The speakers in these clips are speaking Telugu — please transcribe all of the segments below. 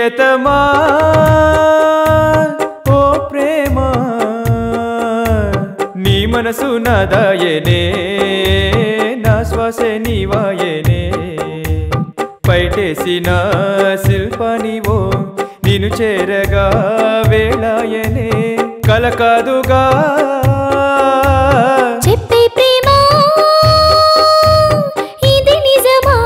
ప్రియతమా ఓ ప్రేమ నీ మనసు నాదాయనే నా శ్వాసే నీవాయనే పైటేసిన శిల్పనివో నిన్ను చేరగా వేళాయనే కల కాదుగా చెప్పే ప్రేమ ఇది నిజమా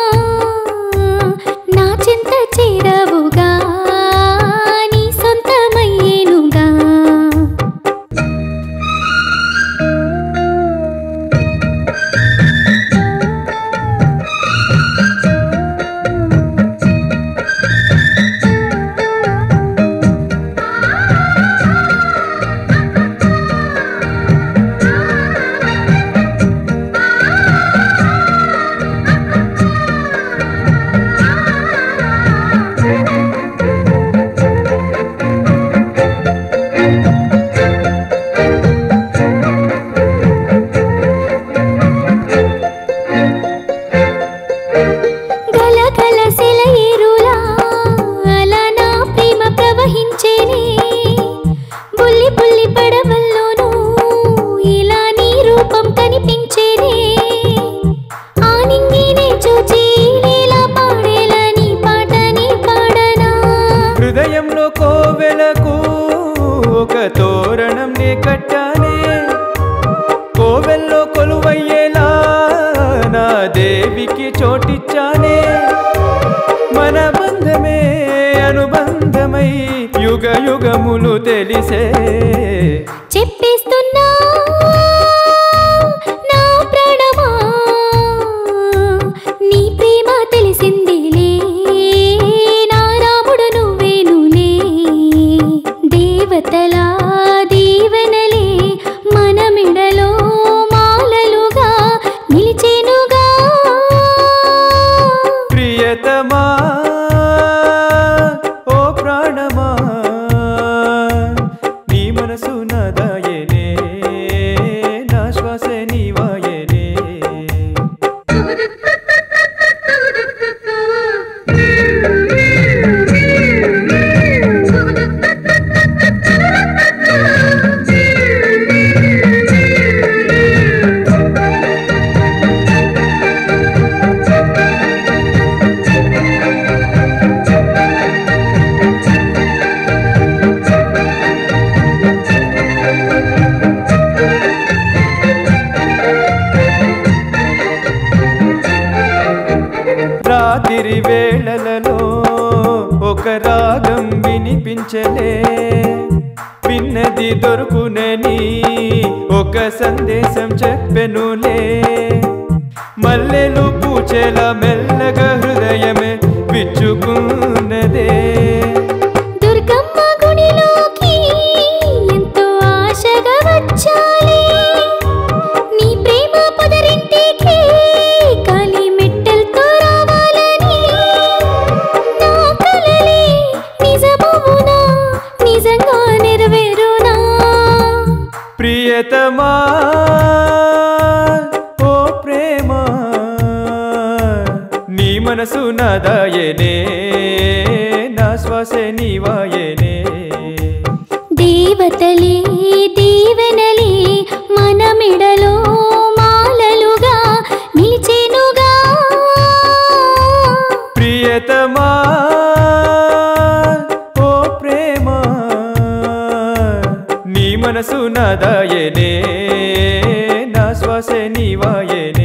నా చింత చేరవుగా నీ సొంతమయ్యేనుగా గలగల సెలయేరులా అలా నా ప్రేమ ప్రవహించేనే బుల్లి బుల్లి పడవల్లోనూ ఇలా నీ రూపం కనిపించేనే ఆ నింగినే చూచి లీలా పాడేలా నీ పాట నీ పాడనా హృదయంలో కోవెలకు ఒక తోరణం నే కట్టానే కోవెల్లో కొలువయ్యేలా నా దేవికి చోటిచ్చానే మన బంధమే అనుబంధమై యుగ యుగములు తెలిసే చెప్పేస్తున్నా నా ప్రాణమా నీ ప్రేమ తెలిసిందిలే నా రాముడు నువ్వేనులే దేవతలా దీవెనలే మన మెడలో మాలలుగా నిలిచేనుగా ప్రియతమా ఓ ప్రాణమా నీ మనసు నాదాయనే నా శ్వాసే నీవాయనే రాత్రి వేళలలో ఒక రాగం వినిపించలే విన్నది దొరుకునని ఒక సందేశం చెప్పెనులే మల్లెలు పూచెల మెల్లగా హృదయమే విచ్చుకున్నదే దుర్గమ్మ గుడిలోకి ఎంతో ఆశగా వచ్చాలి నీ ప్రేమ పదరింటికి కాలి మెట్టెలతో రావాలని నా కలలే నిజమవునా నిజంగా నెరవేరునా ప్రియతమా ఓ ప్రేమ నీ మనసు నాదాయనే నా శ్వాసే నీవాయనే దేవతలే దీవెనలే మన మెడలో మాలలుగా నిలిచేనుగా ప్రియతమా ఓ ప్రేమ నీ మనసు నాదాయనే నా శ్వాసే నీవాయనే